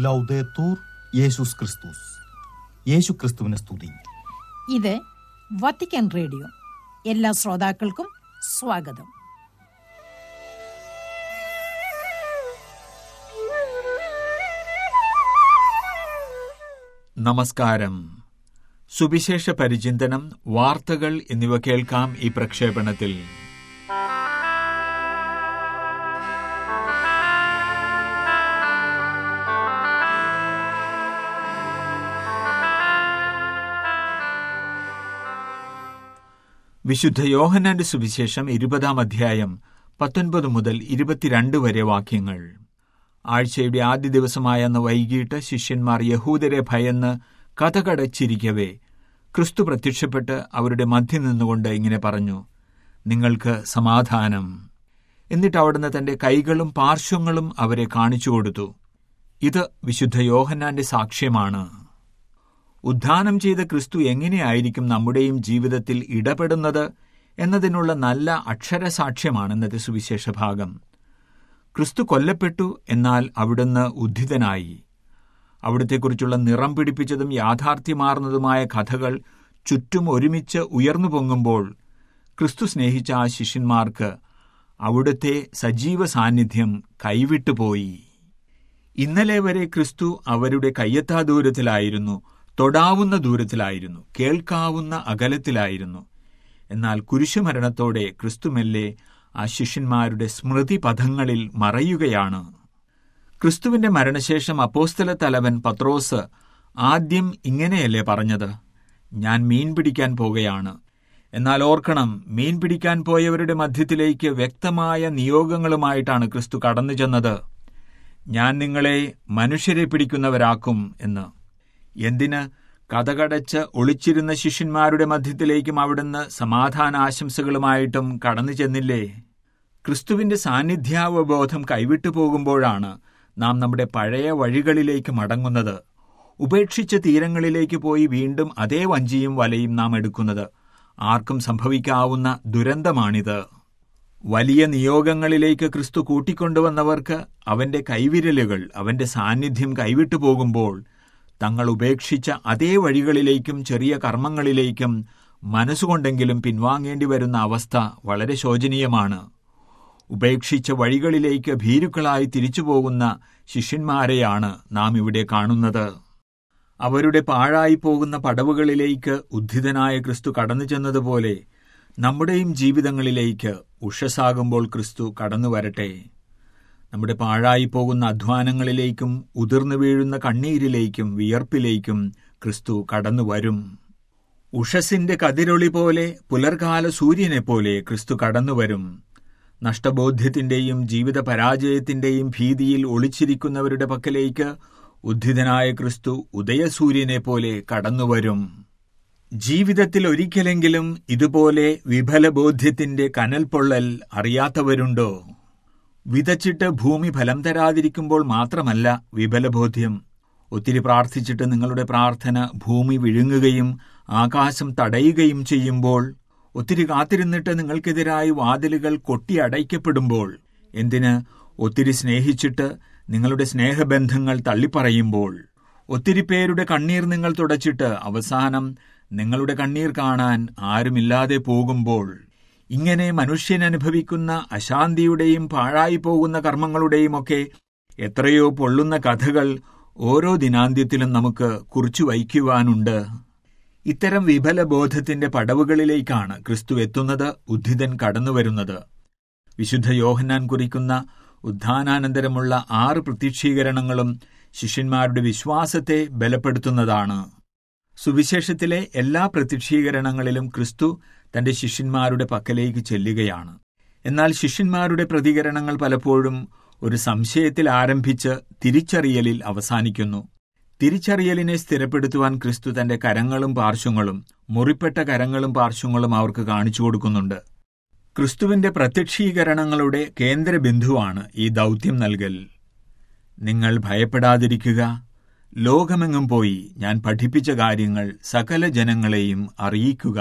ലൗദേത്തൂർ യേശുസ് ക്രിസ്തുസ് യേശു ക്രിസ്തുവിനെ സ്തുതി ഇത് വത്തിക്കാൻ റേഡിയോ എല്ലാ ശ്രോതാക്കൾക്കും സ്വാഗതം നമസ്കാരം സുവിശേഷ പരിചിന്തനം വാർത്തകൾ എന്നിവ കേൾക്കാം ഈ പ്രക്ഷേപണത്തിൽ വിശുദ്ധ യോഹന്നാന്റെ സുവിശേഷം ഇരുപതാം അധ്യായം പത്തൊൻപത് മുതൽ ഇരുപത്തിരണ്ട് വരെ വാക്യങ്ങൾ ആഴ്ചയുടെ ആദ്യ ദിവസമായ അന്ന് വൈകിട്ട് ശിഷ്യന്മാർ യഹൂദരെ ഭയന്ന് കഥകടച്ചിരിക്കവേ ക്രിസ്തു പ്രത്യക്ഷപ്പെട്ട് അവരുടെ മധ്യം നിന്നുകൊണ്ട് ഇങ്ങനെ പറഞ്ഞു നിങ്ങൾക്ക് സമാധാനം എന്നിട്ട് അവിടുന്ന് തന്റെ കൈകളും പാർശ്വങ്ങളും അവരെ കാണിച്ചു കൊടുത്തു ഇത് വിശുദ്ധ യോഹന്നാന്റെ സാക്ഷ്യമാണ് ഉദ്ധാനം ചെയ്ത ക്രിസ്തു എങ്ങനെയായിരിക്കും നമ്മുടെയും ജീവിതത്തിൽ ഇടപെടുന്നത് എന്നതിനുള്ള നല്ല അക്ഷരസാക്ഷ്യമാണ് ഇന്നത്തെ സുവിശേഷ ഭാഗം ക്രിസ്തു കൊല്ലപ്പെട്ടു എന്നാൽ അവിടുന്ന് ഉദ്ധിതനായി അവിടത്തെക്കുറിച്ചുള്ള നിറം പിടിപ്പിച്ചതും യാഥാർത്ഥ്യമാർന്നതുമായ കഥകൾ ചുറ്റും ഒരുമിച്ച് ഉയർന്നു പൊങ്ങുമ്പോൾ ക്രിസ്തു സ്നേഹിച്ച ആ ശിഷ്യന്മാർക്ക് അവിടുത്തെ സജീവ സാന്നിധ്യം കൈവിട്ടുപോയി ഇന്നലെ വരെ ക്രിസ്തു അവരുടെ കയ്യെത്താ ദൂരത്തിലായിരുന്നു തൊടാവുന്ന ദൂരത്തിലായിരുന്നു കേൾക്കാവുന്ന അകലത്തിലായിരുന്നു എന്നാൽ കുരിശുമരണത്തോടെ ക്രിസ്തുമെല്ലെ ആ ശിഷ്യന്മാരുടെ സ്മൃതി പഥങ്ങളിൽ മറയുകയാണ് ക്രിസ്തുവിന്റെ മരണശേഷം അപ്പോസ്തല തലവൻ പത്രോസ് ആദ്യം ഇങ്ങനെയല്ലേ പറഞ്ഞത് ഞാൻ മീൻ പിടിക്കാൻ പോകുകയാണ് എന്നാൽ ഓർക്കണം മീൻ പിടിക്കാൻ പോയവരുടെ മധ്യത്തിലേക്ക് വ്യക്തമായ നിയോഗങ്ങളുമായിട്ടാണ് ക്രിസ്തു കടന്നു ചെന്നത് ഞാൻ നിങ്ങളെ മനുഷ്യരെ പിടിക്കുന്നവരാക്കും എന്ന് എന്തിന് കഥകടച്ച് ഒളിച്ചിരുന്ന ശിഷ്യന്മാരുടെ മധ്യത്തിലേക്കും അവിടുന്ന് സമാധാനാശംസകളുമായിട്ടും കടന്നു ചെന്നില്ലേ ക്രിസ്തുവിന്റെ സാന്നിധ്യാവബോധം കൈവിട്ടു പോകുമ്പോഴാണ് നാം നമ്മുടെ പഴയ വഴികളിലേക്ക് മടങ്ങുന്നത് ഉപേക്ഷിച്ച തീരങ്ങളിലേക്ക് പോയി വീണ്ടും അതേ വഞ്ചിയും വലയും നാം എടുക്കുന്നത് ആർക്കും സംഭവിക്കാവുന്ന ദുരന്തമാണിത് വലിയ നിയോഗങ്ങളിലേക്ക് ക്രിസ്തു കൂട്ടിക്കൊണ്ടുവന്നവർക്ക് അവന്റെ കൈവിരലുകൾ അവന്റെ സാന്നിധ്യം കൈവിട്ടു പോകുമ്പോൾ തങ്ങൾ ഉപേക്ഷിച്ച അതേ വഴികളിലേക്കും ചെറിയ കർമ്മങ്ങളിലേക്കും മനസ്സുകൊണ്ടെങ്കിലും പിൻവാങ്ങേണ്ടി വരുന്ന അവസ്ഥ വളരെ ശോചനീയമാണ് ഉപേക്ഷിച്ച വഴികളിലേക്ക് ഭീരുക്കളായി തിരിച്ചുപോകുന്ന ശിഷ്യന്മാരെയാണ് നാം ഇവിടെ കാണുന്നത് അവരുടെ പാഴായി പോകുന്ന പടവുകളിലേക്ക് ഉദ്ധിതനായ ക്രിസ്തു കടന്നു ചെന്നതുപോലെ നമ്മുടെയും ജീവിതങ്ങളിലേക്ക് ഉഷസാകുമ്പോൾ ക്രിസ്തു കടന്നു വരട്ടെ നമ്മുടെ പാഴായി പോകുന്ന അധ്വാനങ്ങളിലേക്കും ഉതിർന്നു വീഴുന്ന കണ്ണീരിലേക്കും വിയർപ്പിലേക്കും ക്രിസ്തു കടന്നു വരും ഉഷസിന്റെ കതിരൊളി പോലെ പുലർകാല സൂര്യനെ പോലെ ക്രിസ്തു കടന്നുവരും നഷ്ടബോധ്യത്തിന്റെയും ജീവിത പരാജയത്തിന്റെയും ഭീതിയിൽ ഒളിച്ചിരിക്കുന്നവരുടെ പക്കലേക്ക് ഉദ്ധിതനായ ക്രിസ്തു ഉദയസൂര്യനെ പോലെ കടന്നുവരും ജീവിതത്തിൽ ഒരിക്കലെങ്കിലും ഇതുപോലെ വിഫലബോധ്യത്തിന്റെ കനൽ പൊള്ളൽ അറിയാത്തവരുണ്ടോ വിതച്ചിട്ട് ഭൂമി ഫലം തരാതിരിക്കുമ്പോൾ മാത്രമല്ല വിഫലബോധ്യം ഒത്തിരി പ്രാർത്ഥിച്ചിട്ട് നിങ്ങളുടെ പ്രാർത്ഥന ഭൂമി വിഴുങ്ങുകയും ആകാശം തടയുകയും ചെയ്യുമ്പോൾ ഒത്തിരി കാത്തിരുന്നിട്ട് നിങ്ങൾക്കെതിരായി വാതിലുകൾ കൊട്ടിയടയ്ക്കപ്പെടുമ്പോൾ എന്തിന് ഒത്തിരി സ്നേഹിച്ചിട്ട് നിങ്ങളുടെ സ്നേഹബന്ധങ്ങൾ തള്ളിപ്പറയുമ്പോൾ ഒത്തിരി പേരുടെ കണ്ണീർ നിങ്ങൾ തുടച്ചിട്ട് അവസാനം നിങ്ങളുടെ കണ്ണീർ കാണാൻ ആരുമില്ലാതെ പോകുമ്പോൾ ഇങ്ങനെ മനുഷ്യൻ അനുഭവിക്കുന്ന അശാന്തിയുടെയും പാഴായി പോകുന്ന കർമ്മങ്ങളുടെയുമൊക്കെ എത്രയോ പൊള്ളുന്ന കഥകൾ ഓരോ ദിനാന്ത്യത്തിലും നമുക്ക് കുറിച്ചു വയ്ക്കുവാനുണ്ട് ഇത്തരം വിഫലബോധത്തിന്റെ പടവുകളിലേക്കാണ് ക്രിസ്തു എത്തുന്നത് ഉദ്ധിതൻ കടന്നുവരുന്നത് വിശുദ്ധ യോഹന്നാൻ കുറിക്കുന്ന ഉദ്ധാനാനന്തരമുള്ള ആറ് പ്രത്യക്ഷീകരണങ്ങളും ശിഷ്യന്മാരുടെ വിശ്വാസത്തെ ബലപ്പെടുത്തുന്നതാണ് സുവിശേഷത്തിലെ എല്ലാ പ്രത്യക്ഷീകരണങ്ങളിലും ക്രിസ്തു തന്റെ ശിഷ്യന്മാരുടെ പക്കലേക്ക് ചെല്ലുകയാണ് എന്നാൽ ശിഷ്യന്മാരുടെ പ്രതികരണങ്ങൾ പലപ്പോഴും ഒരു സംശയത്തിൽ ആരംഭിച്ച് തിരിച്ചറിയലിൽ അവസാനിക്കുന്നു തിരിച്ചറിയലിനെ സ്ഥിരപ്പെടുത്തുവാൻ ക്രിസ്തു തന്റെ കരങ്ങളും പാർശ്വങ്ങളും മുറിപ്പെട്ട കരങ്ങളും പാർശ്വങ്ങളും അവർക്ക് കാണിച്ചു കൊടുക്കുന്നുണ്ട് ക്രിസ്തുവിന്റെ പ്രത്യക്ഷീകരണങ്ങളുടെ കേന്ദ്ര ബിന്ദുവാണ് ഈ ദൗത്യം നൽകൽ നിങ്ങൾ ഭയപ്പെടാതിരിക്കുക ലോകമെങ്ങും പോയി ഞാൻ പഠിപ്പിച്ച കാര്യങ്ങൾ സകല ജനങ്ങളെയും അറിയിക്കുക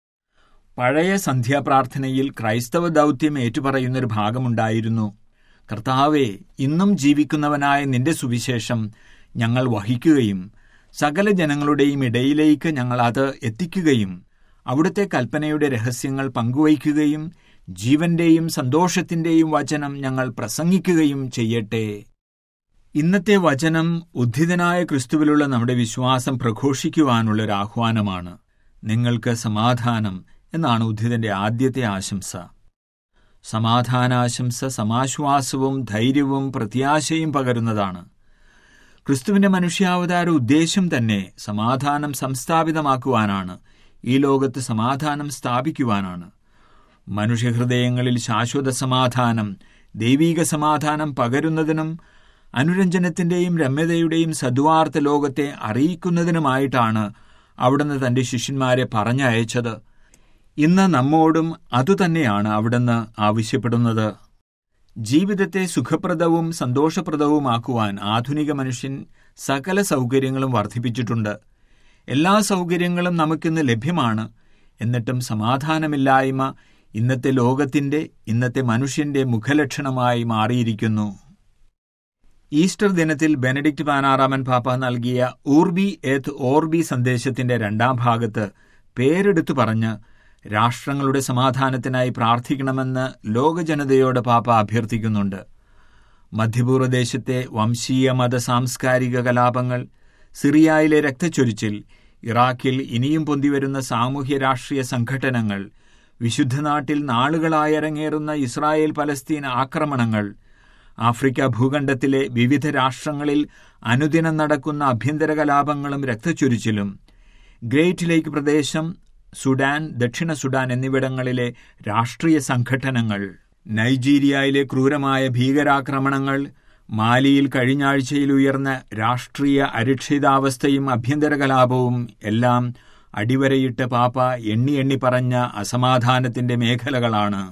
പഴയ സന്ധ്യാപ്രാർത്ഥനയിൽ ക്രൈസ്തവ ദൗത്യം ഏറ്റുപറയുന്നൊരു ഭാഗമുണ്ടായിരുന്നു കർത്താവെ ഇന്നും ജീവിക്കുന്നവനായ നിന്റെ സുവിശേഷം ഞങ്ങൾ വഹിക്കുകയും സകല ജനങ്ങളുടെയും ഇടയിലേക്ക് ഞങ്ങൾ അത് എത്തിക്കുകയും അവിടുത്തെ കൽപ്പനയുടെ രഹസ്യങ്ങൾ പങ്കുവയ്ക്കുകയും ജീവന്റെയും സന്തോഷത്തിന്റെയും വചനം ഞങ്ങൾ പ്രസംഗിക്കുകയും ചെയ്യട്ടെ ഇന്നത്തെ വചനം ഉദ്ധിതനായ ക്രിസ്തുവിലുള്ള നമ്മുടെ വിശ്വാസം പ്രഘോഷിക്കുവാനുള്ള ഒരു ആഹ്വാനമാണ് നിങ്ങൾക്ക് സമാധാനം എന്നാണ് ഉദ്ധിതന്റെ ആദ്യത്തെ ആശംസ സമാധാനാശംസ സമാശ്വാസവും ധൈര്യവും പ്രത്യാശയും പകരുന്നതാണ് ക്രിസ്തുവിന്റെ മനുഷ്യാവതാര ഉദ്ദേശം തന്നെ സമാധാനം സംസ്ഥാപിതമാക്കുവാനാണ് ഈ ലോകത്ത് സമാധാനം സ്ഥാപിക്കുവാനാണ് മനുഷ്യഹൃദയങ്ങളിൽ ശാശ്വത സമാധാനം ദൈവീക സമാധാനം പകരുന്നതിനും അനുരഞ്ജനത്തിന്റെയും രമ്യതയുടെയും സദ്വാർത്ഥ ലോകത്തെ അറിയിക്കുന്നതിനുമായിട്ടാണ് അവിടുന്ന് തന്റെ ശിഷ്യന്മാരെ പറഞ്ഞയച്ചത് ഇന്ന് നമ്മോടും അതുതന്നെയാണ് അവിടുന്ന് ആവശ്യപ്പെടുന്നത് ജീവിതത്തെ സുഖപ്രദവും സന്തോഷപ്രദവുമാക്കുവാൻ ആധുനിക മനുഷ്യൻ സകല സൗകര്യങ്ങളും വർദ്ധിപ്പിച്ചിട്ടുണ്ട് എല്ലാ സൗകര്യങ്ങളും നമുക്കിന്ന് ലഭ്യമാണ് എന്നിട്ടും സമാധാനമില്ലായ്മ ഇന്നത്തെ ലോകത്തിന്റെ ഇന്നത്തെ മനുഷ്യന്റെ മുഖലക്ഷണമായി മാറിയിരിക്കുന്നു ഈസ്റ്റർ ദിനത്തിൽ ബെനഡിക്ട് പതിനാറാമൻ പാപ്പ നൽകിയ ഊർബി എത്ത് ഓർബി സന്ദേശത്തിന്റെ രണ്ടാം ഭാഗത്ത് പേരെടുത്തു പറഞ്ഞ് രാഷ്ട്രങ്ങളുടെ സമാധാനത്തിനായി പ്രാർത്ഥിക്കണമെന്ന് ലോകജനതയോട് പാപ്പ അഭ്യർത്ഥിക്കുന്നുണ്ട് മധ്യപൂർവ്വദേശത്തെ വംശീയ മത സാംസ്കാരിക കലാപങ്ങൾ സിറിയയിലെ രക്തച്ചൊരിച്ചിൽ ഇറാഖിൽ ഇനിയും പൊന്തിവരുന്ന സാമൂഹ്യ രാഷ്ട്രീയ സംഘടനകൾ വിശുദ്ധ നാട്ടിൽ നാളുകളായി അരങ്ങേറുന്ന ഇസ്രായേൽ പലസ്തീൻ ആക്രമണങ്ങൾ ആഫ്രിക്ക ഭൂഖണ്ഡത്തിലെ വിവിധ രാഷ്ട്രങ്ങളിൽ അനുദിനം നടക്കുന്ന ആഭ്യന്തര കലാപങ്ങളും രക്തച്ചൊരിച്ചിലും ഗ്രേറ്റ് ലേക്ക് പ്രദേശം സുഡാൻ ദക്ഷിണ സുഡാൻ എന്നിവിടങ്ങളിലെ രാഷ്ട്രീയ സംഘടനകൾ നൈജീരിയയിലെ ക്രൂരമായ ഭീകരാക്രമണങ്ങൾ മാലിയിൽ കഴിഞ്ഞാഴ്ചയിൽ ഉയർന്ന രാഷ്ട്രീയ അരക്ഷിതാവസ്ഥയും ആഭ്യന്തര കലാപവും എല്ലാം അടിവരയിട്ട് പാപ്പ എണ്ണി എണ്ണി പറഞ്ഞ അസമാധാനത്തിന്റെ മേഖലകളാണ്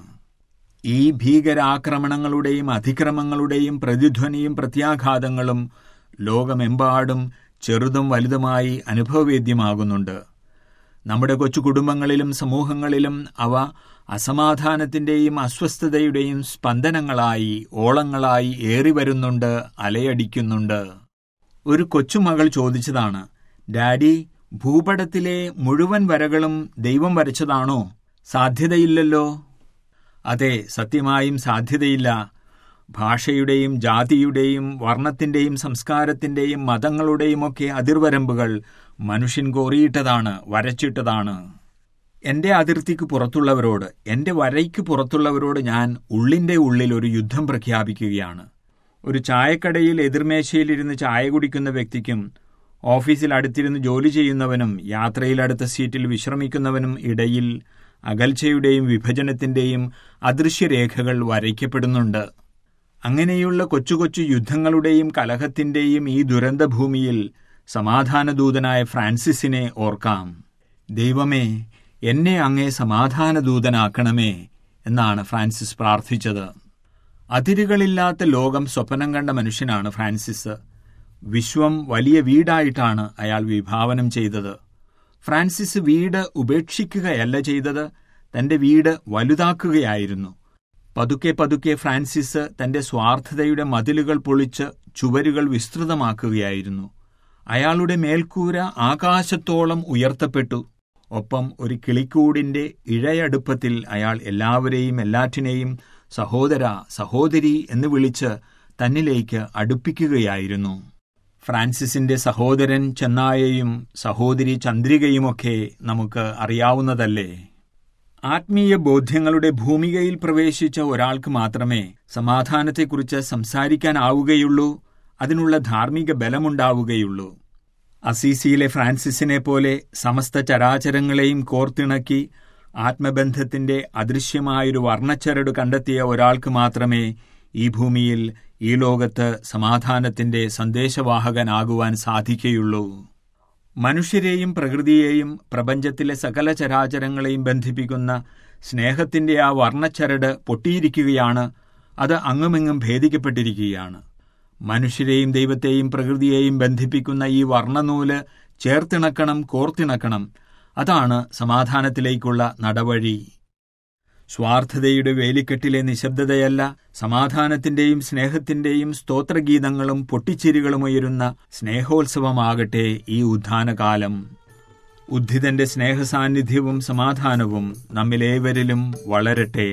ഈ ഭീകരാക്രമണങ്ങളുടെയും അതിക്രമങ്ങളുടെയും പ്രതിധ്വനിയും പ്രത്യാഘാതങ്ങളും ലോകമെമ്പാടും ചെറുതും വലുതുമായി അനുഭവവേദ്യമാകുന്നുണ്ട് നമ്മുടെ കൊച്ചു കുടുംബങ്ങളിലും സമൂഹങ്ങളിലും അവ അസമാധാനത്തിന്റെയും അസ്വസ്ഥതയുടെയും സ്പന്ദനങ്ങളായി ഓളങ്ങളായി ഏറി വരുന്നുണ്ട് അലയടിക്കുന്നുണ്ട് ഒരു കൊച്ചുമകൾ ചോദിച്ചതാണ് ഡാഡി ഭൂപടത്തിലെ മുഴുവൻ വരകളും ദൈവം വരച്ചതാണോ സാധ്യതയില്ലല്ലോ അതെ സത്യമായും സാധ്യതയില്ല ഭാഷയുടെയും ജാതിയുടെയും വർണ്ണത്തിന്റെയും സംസ്കാരത്തിന്റെയും മതങ്ങളുടെയുമൊക്കെ അതിർവരമ്പുകൾ മനുഷ്യൻ കോറിയിട്ടതാണ് വരച്ചിട്ടതാണ് എന്റെ അതിർത്തിക്ക് പുറത്തുള്ളവരോട് എന്റെ വരയ്ക്ക് പുറത്തുള്ളവരോട് ഞാൻ ഉള്ളിന്റെ ഉള്ളിൽ ഒരു യുദ്ധം പ്രഖ്യാപിക്കുകയാണ് ഒരു ചായക്കടയിൽ എതിർമേശയിലിരുന്ന് ചായ കുടിക്കുന്ന വ്യക്തിക്കും ഓഫീസിൽ അടുത്തിരുന്ന് ജോലി ചെയ്യുന്നവനും യാത്രയിൽ അടുത്ത സീറ്റിൽ വിശ്രമിക്കുന്നവനും ഇടയിൽ അകൽച്ചയുടെയും വിഭജനത്തിന്റെയും അദൃശ്യരേഖകൾ വരയ്ക്കപ്പെടുന്നുണ്ട് അങ്ങനെയുള്ള കൊച്ചു കൊച്ചു യുദ്ധങ്ങളുടെയും കലഹത്തിന്റെയും ഈ ദുരന്തഭൂമിയിൽ സമാധാനദൂതനായ ഫ്രാൻസിസിനെ ഓർക്കാം ദൈവമേ എന്നെ അങ്ങേ സമാധാനദൂതനാക്കണമേ എന്നാണ് ഫ്രാൻസിസ് പ്രാർത്ഥിച്ചത് അതിരുകളില്ലാത്ത ലോകം സ്വപ്നം കണ്ട മനുഷ്യനാണ് ഫ്രാൻസിസ് വിശ്വം വലിയ വീടായിട്ടാണ് അയാൾ വിഭാവനം ചെയ്തത് ഫ്രാൻസിസ് വീട് ഉപേക്ഷിക്കുകയല്ല ചെയ്തത് തന്റെ വീട് വലുതാക്കുകയായിരുന്നു പതുക്കെ പതുക്കെ ഫ്രാൻസിസ് തന്റെ സ്വാർത്ഥതയുടെ മതിലുകൾ പൊളിച്ച് ചുവരുകൾ വിസ്തൃതമാക്കുകയായിരുന്നു അയാളുടെ മേൽക്കൂര ആകാശത്തോളം ഉയർത്തപ്പെട്ടു ഒപ്പം ഒരു കിളിക്കൂടിന്റെ ഇഴയടുപ്പത്തിൽ അയാൾ എല്ലാവരെയും എല്ലാറ്റിനെയും സഹോദര സഹോദരി എന്ന് വിളിച്ച് തന്നിലേക്ക് അടുപ്പിക്കുകയായിരുന്നു ഫ്രാൻസിസിന്റെ സഹോദരൻ ചെന്നായയും സഹോദരി ചന്ദ്രികയുമൊക്കെ നമുക്ക് അറിയാവുന്നതല്ലേ ആത്മീയ ബോധ്യങ്ങളുടെ ഭൂമികയിൽ പ്രവേശിച്ച ഒരാൾക്ക് മാത്രമേ സമാധാനത്തെക്കുറിച്ച് സംസാരിക്കാനാവുകയുള്ളൂ അതിനുള്ള ധാർമ്മിക ബലമുണ്ടാവുകയുള്ളൂ അസീസിയിലെ ഫ്രാൻസിസിനെ പോലെ സമസ്ത ചരാചരങ്ങളെയും കോർത്തിണക്കി ആത്മബന്ധത്തിന്റെ അദൃശ്യമായൊരു വർണ്ണച്ചരട് കണ്ടെത്തിയ ഒരാൾക്ക് മാത്രമേ ഈ ഭൂമിയിൽ ഈ ലോകത്ത് സമാധാനത്തിന്റെ സന്ദേശവാഹകനാകുവാൻ സാധിക്കുകയുള്ളൂ മനുഷ്യരെയും പ്രകൃതിയെയും പ്രപഞ്ചത്തിലെ സകല ചരാചരങ്ങളെയും ബന്ധിപ്പിക്കുന്ന സ്നേഹത്തിന്റെ ആ വർണ്ണച്ചരട് പൊട്ടിയിരിക്കുകയാണ് അത് അങ്ങുമെങ്ങും ഭേദിക്കപ്പെട്ടിരിക്കുകയാണ് മനുഷ്യരെയും ദൈവത്തെയും പ്രകൃതിയെയും ബന്ധിപ്പിക്കുന്ന ഈ വർണ്ണനൂല് ചേർത്തിണക്കണം കോർത്തിണക്കണം അതാണ് സമാധാനത്തിലേക്കുള്ള നടവഴി സ്വാർത്ഥതയുടെ വേലിക്കെട്ടിലെ നിശബ്ദതയല്ല സമാധാനത്തിന്റെയും സ്നേഹത്തിന്റെയും സ്തോത്രഗീതങ്ങളും പൊട്ടിച്ചിരികളും ഉയരുന്ന സ്നേഹോത്സവമാകട്ടെ ഈ ഉദ്ധാനകാലം ഉദ്ധിതന്റെ സ്നേഹസാന്നിധ്യവും സമാധാനവും നമ്മിലേവരിലും വളരട്ടെ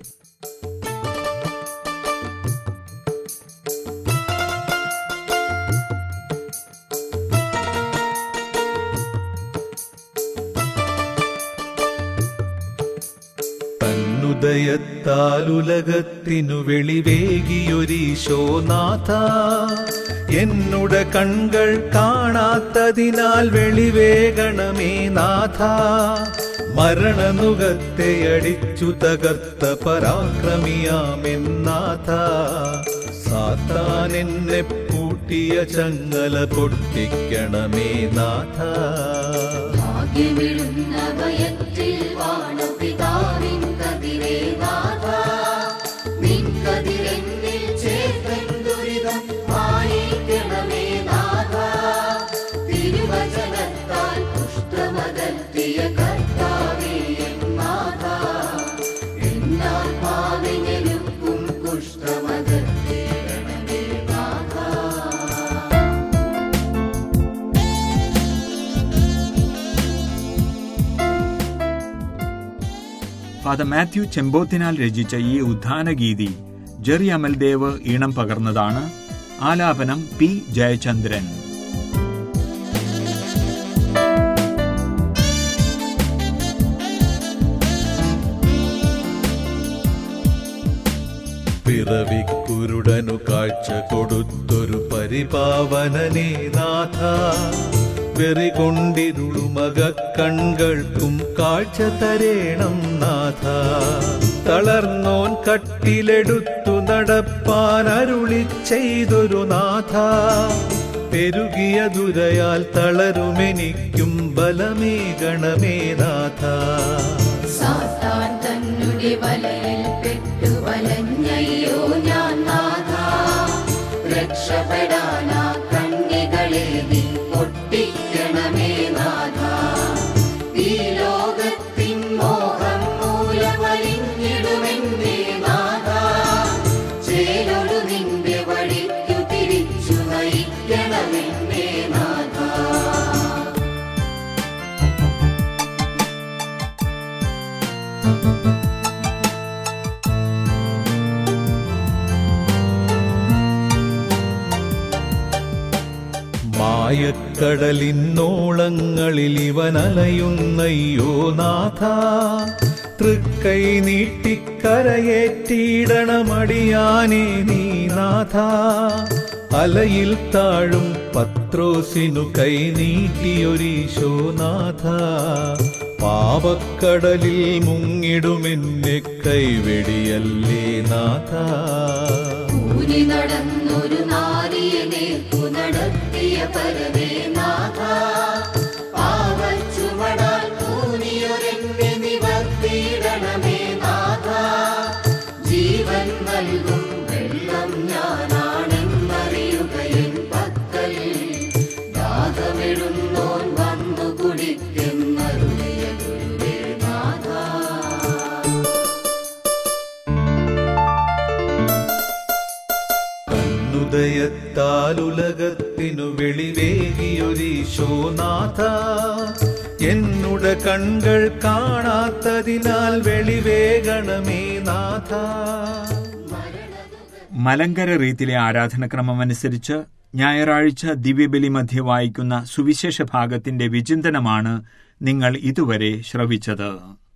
തന്നുദയത്താലുലകത്തിനു വെളിവേകിയൊരീശോനാഥ എന്നുടെ കൺകൾ കാണാത്തതിനാൽ വെളിവേകണമേ നാഥ മരണനുകത്തെ അടിച്ചു തകർത്ത പരാക്രമിയാമെന്നാഥ സാത്താൻ എന്നെ പൂട്ടിയ ചങ്ങല പൊട്ടിക്കണമേ നാഥ ഭാഗ്യമിടുന്ന ഭയത്തിൽ വാണപിതാവിൻ കതിരേ നാഥ നിൻ കതിരെന്നിൽ ചേർത്തൻ ദുരിതം മായിക്കണമേ നാഥ തിരുവചനത്താൽ കുഷ്ഠമകറ്റിയ കർത്താവേ എൻ നാഥ എന്നാത്മാവിനെലുക്കും കുഷ്ഠമകറ്റിയിടണമേ നാഥ ഫാദർ മാത്യു ചെമ്പോത്തിനാൽ രചിച്ച ഈ ഉദ്ധാനഗീതി ജെറി അമൽദേവ് ഈണം പകർന്നതാണ് ആലാപനം പി ജയചന്ദ്രൻ പിറവിക്കുരുടനു കാഴ്ച കൊടുത്തൊരു പരിപാവനനേ നാഥ വെറികൊണ്ടിരുളുമക കൺകൾക്കും കാഴ്ച തരേണം നാഥ തളർന്നോൻ കട്ടിലെടുത്തു നടപ്പാൻ അരുളി ചെയ്തൊരു നാഥ പെരുകിയ ദുരയാൽ തളരുമെനിക്കും ബലമേ ഗണമേ നാഥ സാത്താൻ തന്നെ വലയിൽ പെട്ടു വലഞ്ഞയ്യോ ഞാൻ നാഥ രക്ഷപ്പെടാനാ കണ്ണികളെ നീ പൊട്ടിക്കണമേ നാഥ ഈ ലോകത്തിൻ മോഹം മൂലമലിഞ്ഞിടുമെന്നേ നാഥ ചേലൊടു നിന്റെ വഴിക്കു തിരിച്ചു നയിക്കണമെന്നേ നാഥ മായക്കടലിന്നോളങ്ങളിൽ ഇവനലയുന്നയ്യോ നാഥ തൃക്കൈ നീട്ടിക്കരയേറ്റിയിടണമടിയാനേ നീ നാഥ അലയിൽ താഴും പത്രോസിനു കൈ നീട്ടിയൊരീശോ നാഥ പാപക്കടലിൽ മുങ്ങിടുമെന്നെ കൈവെടിയല്ലേ നാഥ ഊരി നടന്നൊരു നാരിയെ നേർക്കു നടത്തിയ പരമേ നാഥ പാവച്ചുമടാൽ ഊനിയൊരെന്നെ നിവർത്തിയിടണമേ നാഥ ജീവൻ നൽകും വെള്ളം ഞാനാണെന്നറിയുകയും പക്കൽ ദാഹമിടുന്നോൻ വന്നു കുടിക്കുന്നരുളിയ ഗുരുവേ നാഥ തന്നുദയത്താലുലകത്തിനു വെളിവേകിയൊരീശോനാഥ എന്നുടെ കൺകൾ കാണാത്തതിനാൽ വെളിവേകണമേ നാഥ മലങ്കര റീത്തിലെ ആരാധനക്രമമനുസരിച്ച് ഞായറാഴ്ച ദിവ്യബലി മധ്യ വായിക്കുന്ന സുവിശേഷ ഭാഗത്തിന്റെ വിചിന്തനമാണ് നിങ്ങൾ ഇതുവരെ ശ്രവിച്ചത്